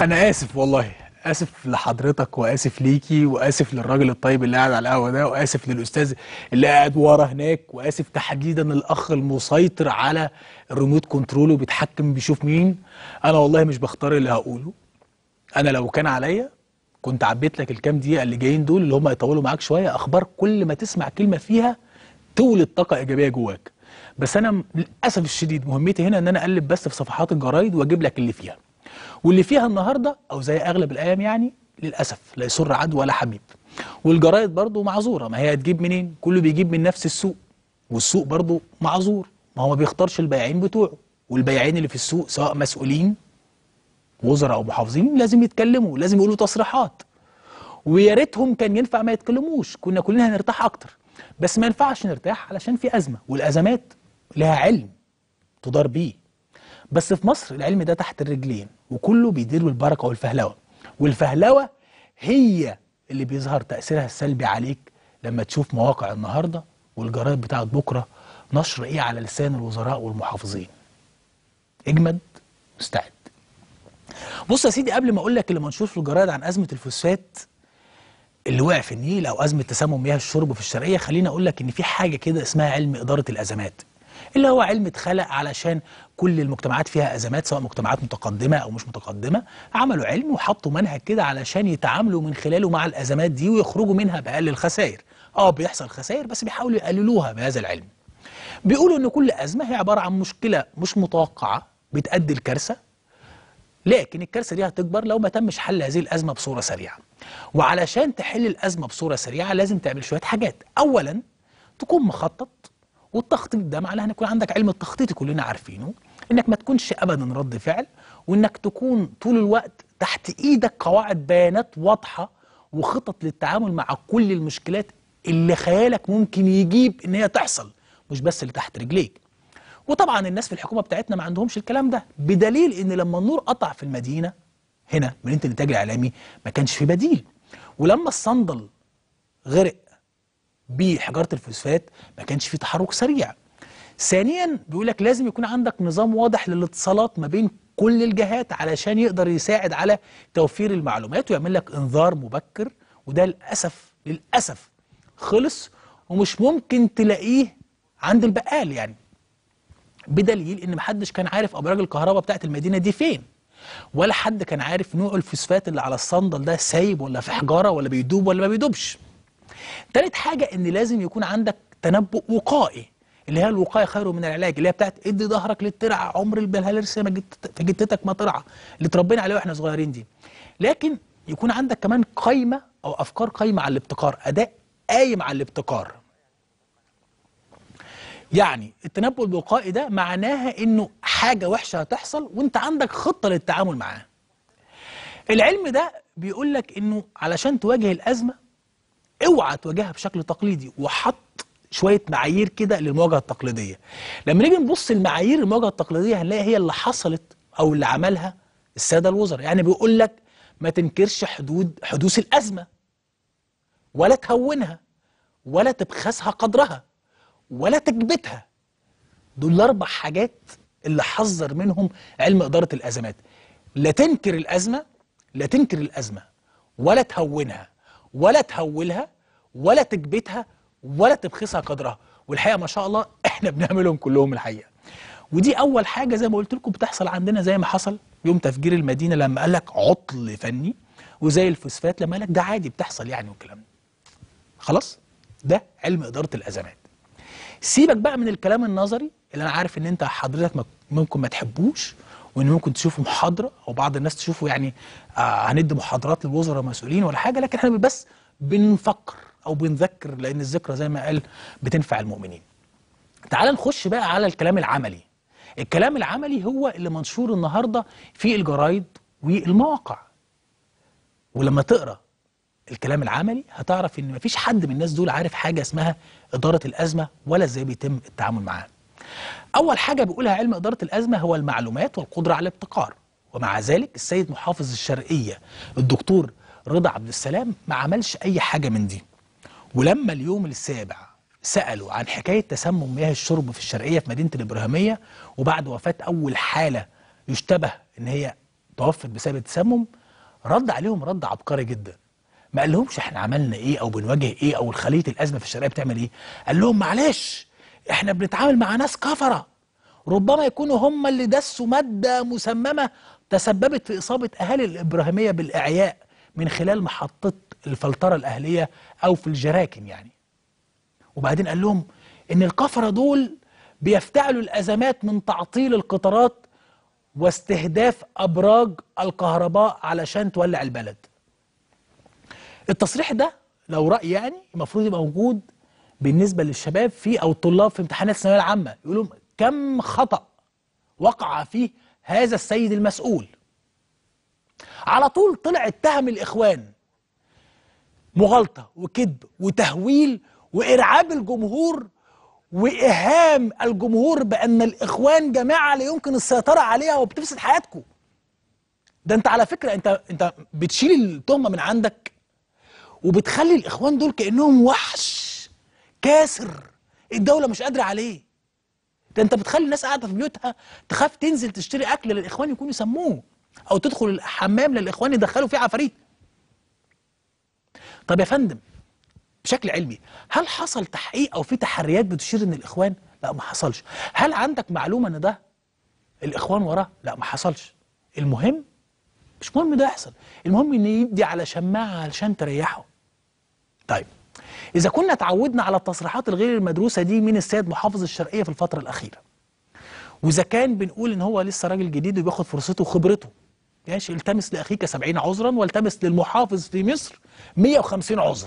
انا اسف والله اسف لحضرتك واسف ليكي واسف للراجل الطيب اللي قاعد على القهوه ده واسف للاستاذ اللي قاعد ورا هناك واسف تحديدا الاخ المسيطر على الريموت كنترول وبيتحكم بيشوف مين انا والله مش بختار اللي هقوله انا لو كان عليا كنت عبيت لك الكام دقيقه اللي جايين دول اللي هم يطولوا معاك شويه اخبار كل ما تسمع كلمه فيها تولد طاقه ايجابيه جواك بس انا م- للاسف الشديد مهمتي هنا ان انا اقلب بس في صفحات الجرايد واجيب لك اللي فيها واللي فيها النهارده او زي اغلب الايام يعني للاسف لا يسر عدو ولا حبيب والجرايد برضو معذوره ما هي هتجيب منين كله بيجيب من نفس السوق والسوق برضو معذور ما هو ما بيختارش البياعين بتوعه والبياعين اللي في السوق سواء مسؤولين وزراء او محافظين لازم يتكلموا لازم يقولوا تصريحات ويا ريتهم كان ينفع ما يتكلموش كنا كلنا هنرتاح اكتر بس ما ينفعش نرتاح علشان في ازمه والازمات لها علم تدار بيه بس في مصر العلم ده تحت الرجلين وكله بيدير بالبركه والفهلوه والفهلوه هي اللي بيظهر تاثيرها السلبي عليك لما تشوف مواقع النهارده والجرايد بتاعت بكره نشر ايه على لسان الوزراء والمحافظين اجمد مستعد بص يا سيدي قبل ما اقول لك اللي منشور في الجرايد عن ازمه الفوسفات اللي وقع في النيل او ازمه تسمم مياه الشرب في الشرقيه خليني اقول لك ان في حاجه كده اسمها علم اداره الازمات اللي هو علم اتخلق علشان كل المجتمعات فيها ازمات سواء مجتمعات متقدمه او مش متقدمه عملوا علم وحطوا منهج كده علشان يتعاملوا من خلاله مع الازمات دي ويخرجوا منها باقل الخسائر اه بيحصل خسائر بس بيحاولوا يقللوها بهذا العلم بيقولوا ان كل ازمه هي عباره عن مشكله مش متوقعه بتؤدي لكارثه لكن الكارثه دي هتكبر لو ما تمش حل هذه الازمه بصوره سريعه وعلشان تحل الازمه بصوره سريعه لازم تعمل شويه حاجات اولا تكون مخطط والتخطيط ده معناه ان يكون عندك علم التخطيط كلنا عارفينه انك ما تكونش ابدا رد فعل وانك تكون طول الوقت تحت ايدك قواعد بيانات واضحه وخطط للتعامل مع كل المشكلات اللي خيالك ممكن يجيب ان هي تحصل مش بس اللي تحت رجليك وطبعا الناس في الحكومه بتاعتنا ما عندهمش الكلام ده بدليل ان لما النور قطع في المدينه هنا مدينه الانتاج الاعلامي ما كانش في بديل ولما الصندل غرق بحجاره الفوسفات ما كانش في تحرك سريع ثانيا بيقول لك لازم يكون عندك نظام واضح للاتصالات ما بين كل الجهات علشان يقدر يساعد على توفير المعلومات ويعمل لك انذار مبكر وده للاسف للاسف خلص ومش ممكن تلاقيه عند البقال يعني بدليل ان محدش كان عارف ابراج الكهرباء بتاعت المدينه دي فين ولا حد كان عارف نوع الفوسفات اللي على الصندل ده سايب ولا في حجاره ولا بيدوب ولا ما بيدوبش تالت حاجه ان لازم يكون عندك تنبؤ وقائي اللي هي الوقايه خير من العلاج اللي هي بتاعت ادي ظهرك للترعه عمر البلهالرس ما جت في جتتك ما ترعى اللي اتربينا عليه واحنا صغيرين دي لكن يكون عندك كمان قايمه او افكار قايمه على الابتكار اداء قايم على الابتكار يعني التنبؤ الوقائي ده معناها انه حاجه وحشه هتحصل وانت عندك خطه للتعامل معاها. العلم ده بيقول لك انه علشان تواجه الازمه اوعى تواجهها بشكل تقليدي وحط شويه معايير كده للمواجهه التقليديه. لما نيجي نبص لمعايير المواجهه التقليديه هنلاقي هي اللي حصلت او اللي عملها الساده الوزراء، يعني بيقول لك ما تنكرش حدود حدوث الازمه ولا تهونها ولا تبخسها قدرها ولا تكبتها دول الاربع حاجات اللي حذر منهم علم اداره الازمات لا تنكر الازمه لا تنكر الازمه ولا تهونها ولا تهولها ولا تكبتها ولا تبخسها قدرها والحقيقه ما شاء الله احنا بنعملهم كلهم الحقيقه ودي اول حاجه زي ما قلت لكم بتحصل عندنا زي ما حصل يوم تفجير المدينه لما قال لك عطل فني وزي الفوسفات لما قال لك ده عادي بتحصل يعني والكلام ده خلاص ده علم اداره الازمات سيبك بقى من الكلام النظري اللي انا عارف ان انت حضرتك ما- ممكن ما تحبوش وان ممكن تشوفه محاضره او بعض الناس تشوفه يعني آه هندي محاضرات للوزراء مسؤولين ولا حاجه لكن احنا بس بنفكر او بنذكر لان الذكرى زي ما قال بتنفع المؤمنين. تعال نخش بقى على الكلام العملي. الكلام العملي هو اللي منشور النهارده في الجرايد والمواقع. ولما تقرا الكلام العملي هتعرف ان مفيش حد من الناس دول عارف حاجه اسمها اداره الازمه ولا ازاي بيتم التعامل معاها. اول حاجه بيقولها علم اداره الازمه هو المعلومات والقدره على الابتكار ومع ذلك السيد محافظ الشرقيه الدكتور رضا عبد السلام ما عملش اي حاجه من دي. ولما اليوم السابع سالوا عن حكايه تسمم مياه الشرب في الشرقيه في مدينه الابراهيميه وبعد وفاه اول حاله يشتبه ان هي توفت بسبب التسمم رد عليهم رد عبقري جدا ما قالهمش احنا عملنا ايه او بنواجه ايه او خليه الازمه في الشرقيه بتعمل ايه قال لهم معلش احنا بنتعامل مع ناس كفره ربما يكونوا هم اللي دسوا ماده مسممه تسببت في اصابه اهالي الابراهيميه بالاعياء من خلال محطه الفلتره الاهليه او في الجراكن يعني وبعدين قال لهم ان الكفره دول بيفتعلوا الازمات من تعطيل القطارات واستهداف ابراج الكهرباء علشان تولع البلد التصريح ده لو راي يعني المفروض يبقى موجود بالنسبه للشباب في او الطلاب في امتحانات الثانويه العامه يقولوا كم خطا وقع فيه هذا السيد المسؤول على طول طلع اتهم الاخوان مغالطه وكذب وتهويل وارعاب الجمهور وايهام الجمهور بان الاخوان جماعه لا يمكن السيطره عليها وبتفسد حياتكم ده انت على فكره انت انت بتشيل التهمه من عندك وبتخلي الاخوان دول كانهم وحش كاسر الدوله مش قادره عليه ده انت بتخلي الناس قاعده في بيوتها تخاف تنزل تشتري اكل للاخوان يكونوا يسموه او تدخل الحمام للاخوان يدخلوا فيه عفاريت طب يا فندم بشكل علمي هل حصل تحقيق او في تحريات بتشير ان الاخوان لا ما حصلش هل عندك معلومه ان ده الاخوان وراه لا ما حصلش المهم مش مهم ده يحصل المهم ان يدي على شماعه علشان تريحه طيب اذا كنا تعودنا على التصريحات الغير المدروسه دي من السيد محافظ الشرقيه في الفتره الاخيره واذا كان بنقول ان هو لسه راجل جديد وبياخد فرصته وخبرته ماشي التمس لاخيك سبعين عذرا والتمس للمحافظ في مصر 150 عذر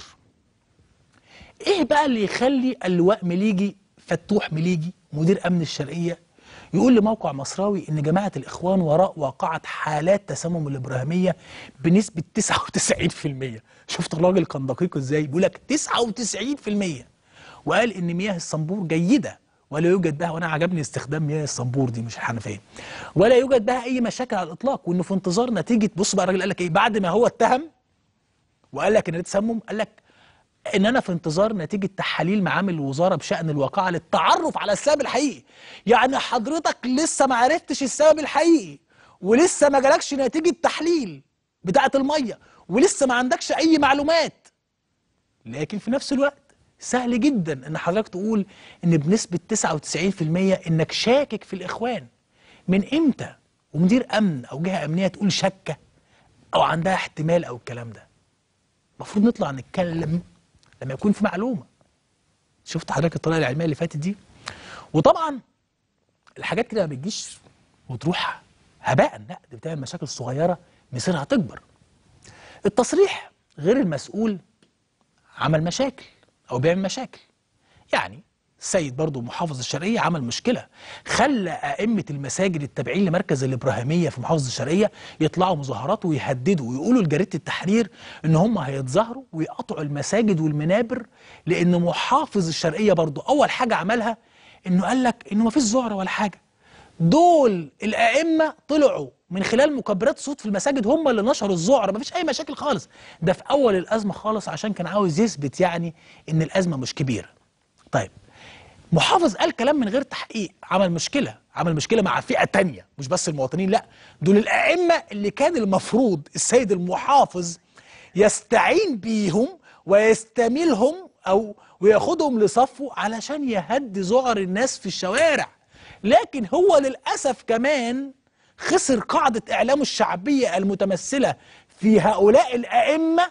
ايه بقى اللي يخلي اللواء مليجي فتوح مليجي مدير امن الشرقيه يقول لموقع مصراوي ان جماعه الاخوان وراء واقعه حالات تسمم الابراهيميه بنسبه 99% شفت الراجل كان دقيق ازاي بيقول لك 99% وقال ان مياه الصنبور جيده ولا يوجد بها وانا عجبني استخدام مياه الصنبور دي مش الحنفيه ولا يوجد بها اي مشاكل على الاطلاق وانه في انتظار نتيجه بص بقى الراجل قال لك ايه بعد ما هو اتهم وقال لك ان ده تسمم قال لك ان انا في انتظار نتيجه تحاليل معامل الوزاره بشان الواقعه للتعرف على السبب الحقيقي يعني حضرتك لسه ما عرفتش السبب الحقيقي ولسه ما جالكش نتيجه تحليل بتاعه الميه ولسه ما عندكش اي معلومات لكن في نفس الوقت سهل جدا ان حضرتك تقول ان بنسبه 99% انك شاكك في الاخوان من امتى ومدير امن او جهه امنيه تقول شكه او عندها احتمال او الكلام ده المفروض نطلع نتكلم لما يكون في معلومه شفت حضرتك الطريقه العلميه اللي فاتت دي وطبعا الحاجات كده ما بتجيش وتروح هباء لا دي بتعمل مشاكل صغيره مصيرها تكبر التصريح غير المسؤول عمل مشاكل او بيعمل مشاكل يعني السيد برضو محافظ الشرقية عمل مشكلة خلى أئمة المساجد التابعين لمركز الإبراهيمية في محافظة الشرقية يطلعوا مظاهرات ويهددوا ويقولوا لجريدة التحرير إن هم هيتظاهروا ويقطعوا المساجد والمنابر لأن محافظ الشرقية برضو أول حاجة عملها إنه قال لك إنه ما فيش ظهر ولا حاجة دول الأئمة طلعوا من خلال مكبرات صوت في المساجد هم اللي نشروا الذعر مفيش أي مشاكل خالص ده في أول الأزمة خالص عشان كان عاوز يثبت يعني إن الأزمة مش كبيرة طيب محافظ قال كلام من غير تحقيق عمل مشكلة عمل مشكلة مع فئة تانية مش بس المواطنين لا دول الأئمة اللي كان المفروض السيد المحافظ يستعين بيهم ويستميلهم أو وياخدهم لصفه علشان يهدي ذعر الناس في الشوارع لكن هو للأسف كمان خسر قاعدة إعلامه الشعبية المتمثلة في هؤلاء الأئمة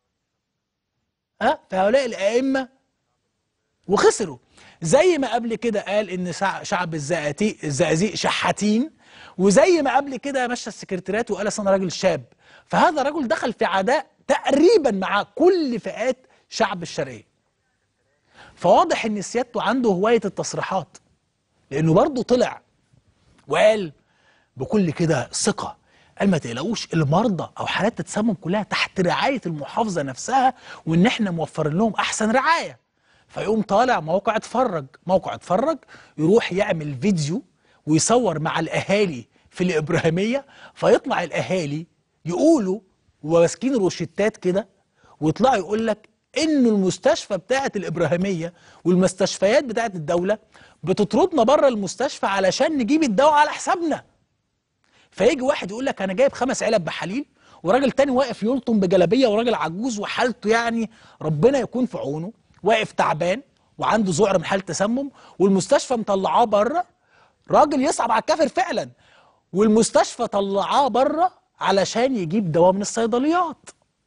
ها في هؤلاء الأئمة وخسروا زي ما قبل كده قال ان شعب الزقازيق الزقازيق شحاتين وزي ما قبل كده مشى السكرتيرات وقال انا راجل شاب فهذا رجل دخل في عداء تقريبا مع كل فئات شعب الشرقيه فواضح ان سيادته عنده هوايه التصريحات لانه برضه طلع وقال بكل كده ثقه قال ما تقلقوش المرضى او حالات التسمم كلها تحت رعايه المحافظه نفسها وان احنا موفرين لهم احسن رعايه فيقوم طالع موقع اتفرج موقع اتفرج يروح يعمل فيديو ويصور مع الاهالي في الابراهيميه فيطلع الاهالي يقولوا وماسكين روشتات كده ويطلعوا يقول لك انه المستشفى بتاعه الابراهيميه والمستشفيات بتاعه الدوله بتطردنا بره المستشفى علشان نجيب الدواء على حسابنا فيجي واحد يقول لك انا جايب خمس علب بحليل وراجل تاني واقف يلطم بجلابيه وراجل عجوز وحالته يعني ربنا يكون في عونه واقف تعبان وعنده ذعر من حاله تسمم والمستشفى مطلعاه بره راجل يصعب على الكافر فعلا والمستشفى طلعاه بره علشان يجيب دواء من الصيدليات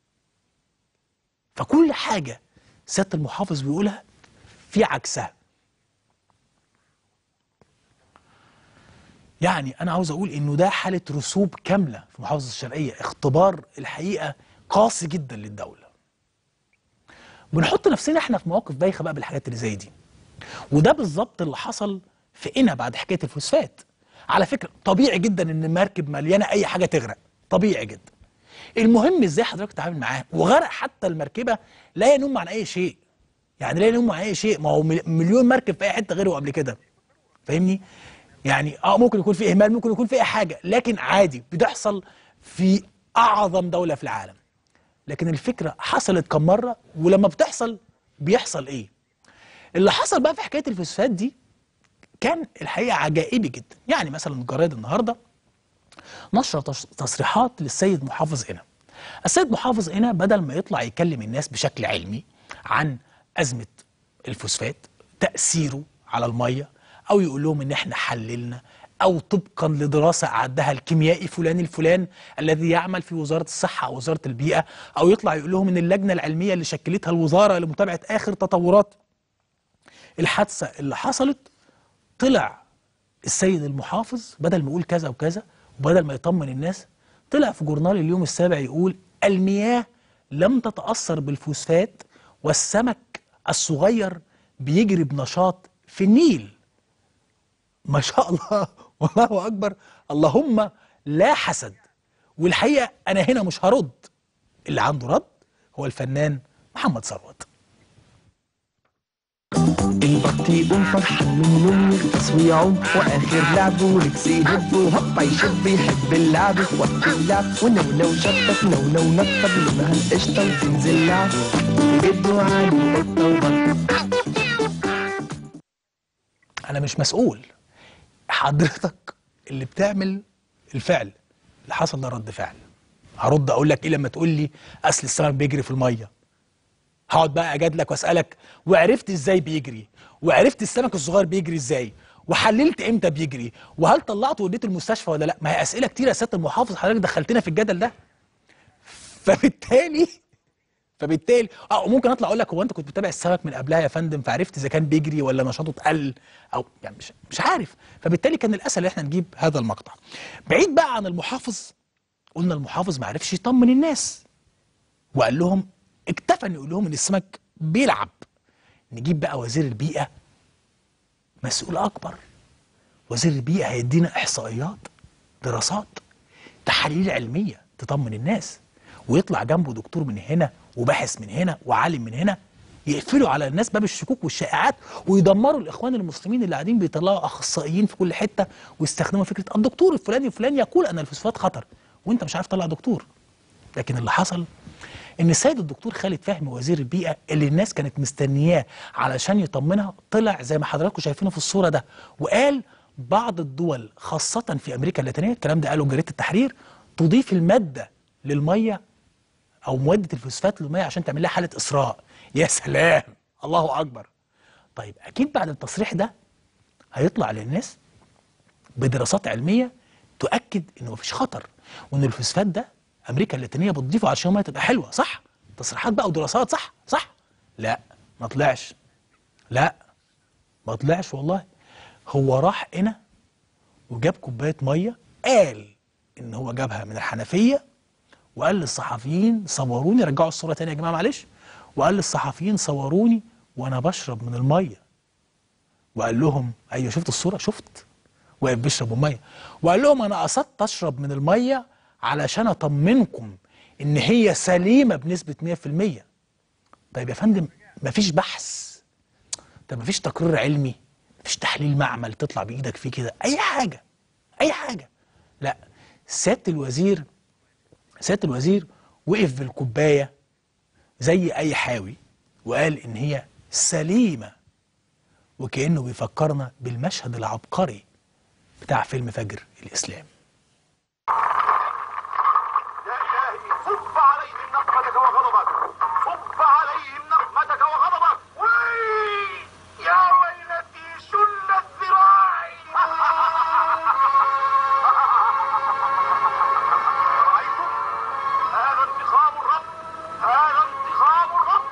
فكل حاجه سياده المحافظ بيقولها في عكسها يعني انا عاوز اقول انه ده حاله رسوب كامله في محافظه الشرقيه اختبار الحقيقه قاسي جدا للدوله بنحط نفسنا احنا في مواقف بايخه بقى بالحاجات اللي زي دي وده بالظبط اللي حصل في قنا بعد حكايه الفوسفات على فكره طبيعي جدا ان مركب مليانه اي حاجه تغرق طبيعي جدا المهم ازاي حضرتك تتعامل معاه وغرق حتى المركبه لا ينم عن اي شيء يعني لا ينم عن اي شيء ما هو مليون مركب في اي حته غيره قبل كده فاهمني يعني اه ممكن يكون في اهمال ممكن يكون في اي حاجه لكن عادي بتحصل في اعظم دوله في العالم لكن الفكره حصلت كم مره ولما بتحصل بيحصل ايه اللي حصل بقى في حكايه الفوسفات دي كان الحقيقه عجائبي جدا يعني مثلا الجرايد النهارده نشر تصريحات للسيد محافظ قنا السيد محافظ قنا بدل ما يطلع يكلم الناس بشكل علمي عن ازمه الفوسفات تاثيره على الميه او يقول لهم ان احنا حللنا او طبقا لدراسه اعدها الكيميائي فلان الفلان الذي يعمل في وزاره الصحه او وزاره البيئه او يطلع يقول لهم ان اللجنه العلميه اللي شكلتها الوزاره لمتابعه اخر تطورات الحادثه اللي حصلت طلع السيد المحافظ بدل ما يقول كذا وكذا وبدل ما يطمن الناس طلع في جورنال اليوم السابع يقول المياه لم تتاثر بالفوسفات والسمك الصغير بيجري بنشاط في النيل ما شاء الله والله أكبر اللهم لا حسد والحقيقة أنا هنا مش هرد اللي عنده رد هو الفنان محمد ثروت البطيء فرحان من نوم تصويعه واخر لعبه ركس يهب وهوبا يشب يحب اللعب في وقت اللعب ونونو شطف نونو نطب لونها القشطه وتنزل لعب جده علي قطه وبط أنا مش مسؤول حضرتك اللي بتعمل الفعل اللي حصل ده رد فعل هرد اقول لك ايه لما تقول لي اصل السمك بيجري في الميه هقعد بقى اجادلك واسالك وعرفت ازاي بيجري وعرفت السمك الصغير بيجري ازاي وحللت امتى بيجري وهل طلعته وديته المستشفى ولا لا ما هي اسئله كتير يا سياده المحافظ حضرتك دخلتنا في الجدل ده فبالتالي فبالتالي اه ممكن اطلع اقول لك هو انت كنت بتتابع السمك من قبلها يا فندم فعرفت اذا كان بيجري ولا نشاطه اتقل او يعني مش مش عارف فبالتالي كان الاسهل ان احنا نجيب هذا المقطع بعيد بقى عن المحافظ قلنا المحافظ ما عرفش يطمن الناس وقال لهم اكتفى ان يقول لهم ان السمك بيلعب نجيب بقى وزير البيئه مسؤول اكبر وزير البيئه هيدينا احصائيات دراسات تحاليل علميه تطمن الناس ويطلع جنبه دكتور من هنا وباحث من هنا وعالم من هنا يقفلوا على الناس باب الشكوك والشائعات ويدمروا الاخوان المسلمين اللي قاعدين بيطلعوا اخصائيين في كل حته ويستخدموا فكره الدكتور الفلاني الفلاني يقول ان الفوسفات خطر وانت مش عارف تطلع دكتور لكن اللي حصل ان السيد الدكتور خالد فهمي وزير البيئه اللي الناس كانت مستنياه علشان يطمنها طلع زي ما حضراتكم شايفينه في الصوره ده وقال بعض الدول خاصه في امريكا اللاتينيه الكلام ده قاله جريده التحرير تضيف الماده للميه او ماده الفوسفات للميه عشان تعمل لها حاله اسراء يا سلام الله اكبر طيب اكيد بعد التصريح ده هيطلع للناس بدراسات علميه تؤكد انه مفيش خطر وان الفوسفات ده امريكا اللاتينيه بتضيفه عشان الميه تبقى حلوه صح تصريحات بقى ودراسات صح صح لا ما طلعش لا ما طلعش والله هو راح هنا وجاب كوبايه ميه قال ان هو جابها من الحنفيه وقال للصحفيين صوروني رجعوا الصوره تاني يا جماعه معلش وقال للصحفيين صوروني وانا بشرب من الميه وقال لهم ايوه شفت الصوره شفت واقف بيشرب الميه وقال لهم انا قصدت اشرب من الميه علشان اطمنكم ان هي سليمه بنسبه 100% طيب يا فندم مفيش بحث طب مفيش تقرير علمي مفيش تحليل معمل تطلع بايدك فيه كده اي حاجه اي حاجه لا سياده الوزير سياده الوزير وقف بالكوبايه زي اي حاوي وقال ان هي سليمه وكانه بيفكرنا بالمشهد العبقري بتاع فيلم فجر الاسلام نقمتك وغضبك صب عليهم نقمتك وغضبك وي يا ويلتي شل الذراع رأيتم هذا انتقام الرب هذا انتقام الرب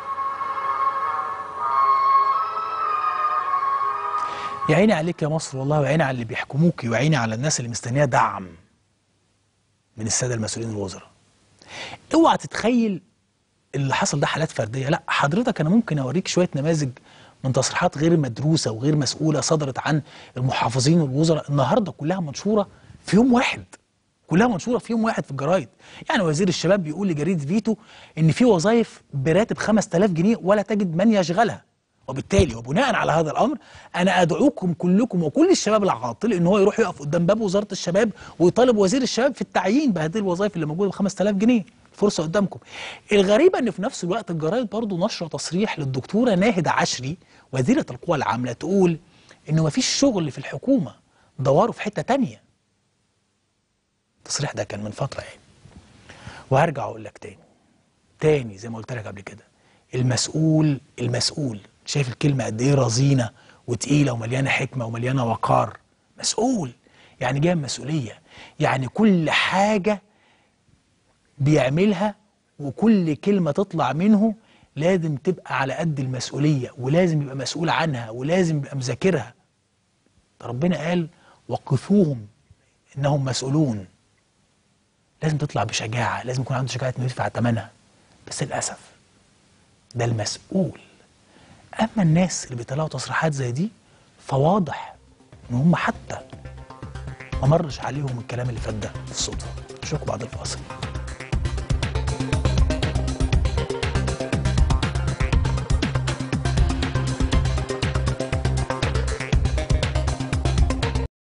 يا عيني عليك يا مصر والله وعيني على اللي بيحكموكي وعيني على الناس اللي مستنيه دعم من الساده المسؤولين الوزراء اوعى تتخيل اللي حصل ده حالات فرديه لا حضرتك انا ممكن اوريك شويه نماذج من تصريحات غير مدروسه وغير مسؤوله صدرت عن المحافظين والوزراء النهارده كلها منشوره في يوم واحد كلها منشوره في يوم واحد في الجرايد يعني وزير الشباب بيقول لجريده فيتو ان في وظائف براتب 5000 جنيه ولا تجد من يشغلها وبالتالي وبناء على هذا الامر انا ادعوكم كلكم وكل الشباب العاطل ان هو يروح يقف قدام باب وزاره الشباب ويطالب وزير الشباب في التعيين بهذه الوظائف اللي موجوده ب 5000 جنيه فرصه قدامكم الغريبه ان في نفس الوقت الجرايد برضو نشره تصريح للدكتوره ناهد عشري وزيره القوى العامله تقول انه مفيش شغل في الحكومه دوروا في حته تانية التصريح ده كان من فتره يعني وهرجع اقول لك تاني تاني زي ما قلت لك قبل كده المسؤول المسؤول شايف الكلمه قد ايه رزينه وتقيله ومليانه حكمه ومليانه وقار مسؤول يعني جاي مسؤوليه يعني كل حاجه بيعملها وكل كلمه تطلع منه لازم تبقى على قد المسؤوليه ولازم يبقى مسؤول عنها ولازم يبقى مذاكرها ده ربنا قال وقفوهم انهم مسؤولون لازم تطلع بشجاعه لازم يكون عنده شجاعه انه يدفع ثمنها بس للاسف ده المسؤول اما الناس اللي بيطلعوا تصريحات زي دي فواضح ان هم حتى ما مرش عليهم الكلام اللي فات ده في الصدفه اشوفكم بعد الفاصل